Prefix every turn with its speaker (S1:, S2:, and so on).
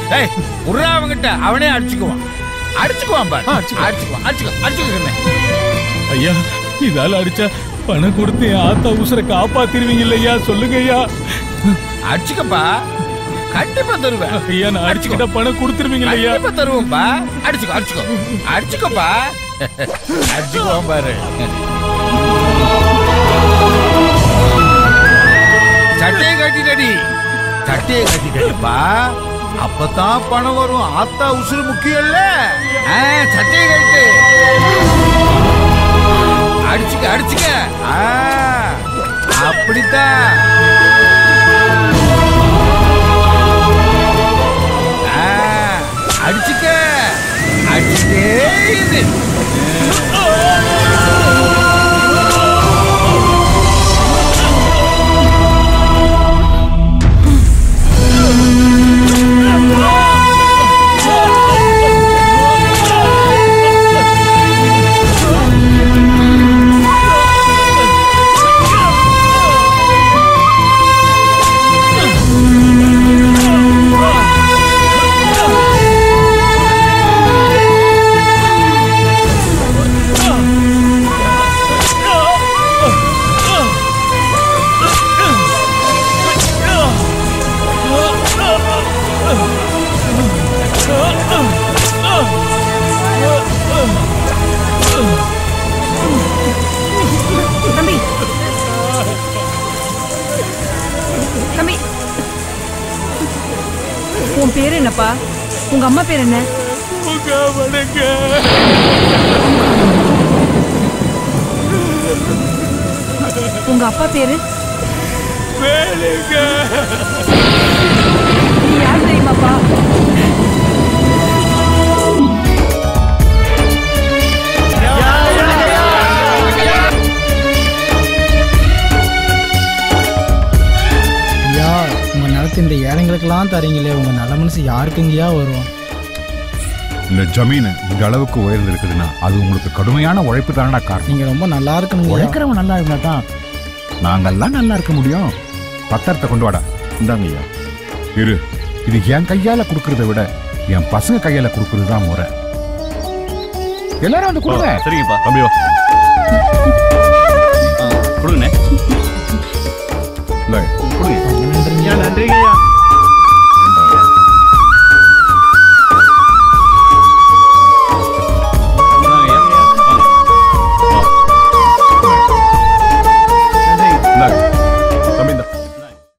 S1: ஏய் உர்ரா அவங்கிட்ட அவனே அடிச்சுக்குவான் அடிச்சுக்குவான் பாரு அடிச்சுக்குவான் அடிச்சுக்கோ அடிச்சுக்கோ
S2: ஐயா இதால அடிச்சா பணம் கொடுத்து என் ஆத்தா உசுரை காப்பாத்திருவீங்க இல்லையா சொல்லுங்க ஐயா
S1: அடிச்சுக்கப்பா கண்டிப்பா தருவேன்
S2: ஐயா நான் அடிச்சுக்கிட்ட பணம் கொடுத்துருவீங்க இல்லையா
S1: கண்டிப்பா தருவோம்பா அடிச்சுக்கோ அடிச்சுக்கோ அடிச்சுக்கோப்பா அடிச்சுக்குவான் பாரு சட்டையை கட்டிட்டடி சட்டையை கட்டிட்டடிப்பா அப்பதான் பணம் வரும் ஆத்தா உசுறு முக்கியம் இல்ல ஆ, சட்டையை கட்டு அடிச்சுக்க அடிச்சுக்க ஆ, அப்படித்தான் ஆ, அடிச்சுக்க அடிச்சுட்டே இரு.
S3: தம்பி தம்பி உன் பேர் என்னப்பா உங்க அம்மா பேர் என்ன உங்க அப்பா பேரு நீ யார் தெரியுமாப்பா
S4: ஐயா உங்க நிலத்து இந்த ஏழைங்களுக்கெல்லாம் தரீங்களே உங்க நல்ல மனசு யாருக்குங்கயா வரும்
S5: இந்த ஜமீன் இந்த அளவுக்கு உயர்ந்து இருக்குதுன்னா அது உங்களுக்கு கடுமையான உழைப்பு தானடா காரணம்
S4: நீங்க ரொம்ப நல்லா இருக்கணும்
S5: உழைக்கிறவன் நல்லா இருந்தா தான் நாங்கெல்லாம் நல்லா இருக்க முடியும் பத்திரத்தை கொண்டு வாடா இந்தாங்க ஐயா இரு இது என் கையால கொடுக்கறத விட என் பசங்க கையால கொடுக்கறது தான் முறை எல்லாரும் வந்து கொடுங்க
S6: சரிங்கப்பா தம்பி வா கொடுங்கண்ணே
S5: இந்தாங்க.
S6: கொடுங்க
S4: நன்றிங்க
S6: நன்றிங்க ஐயா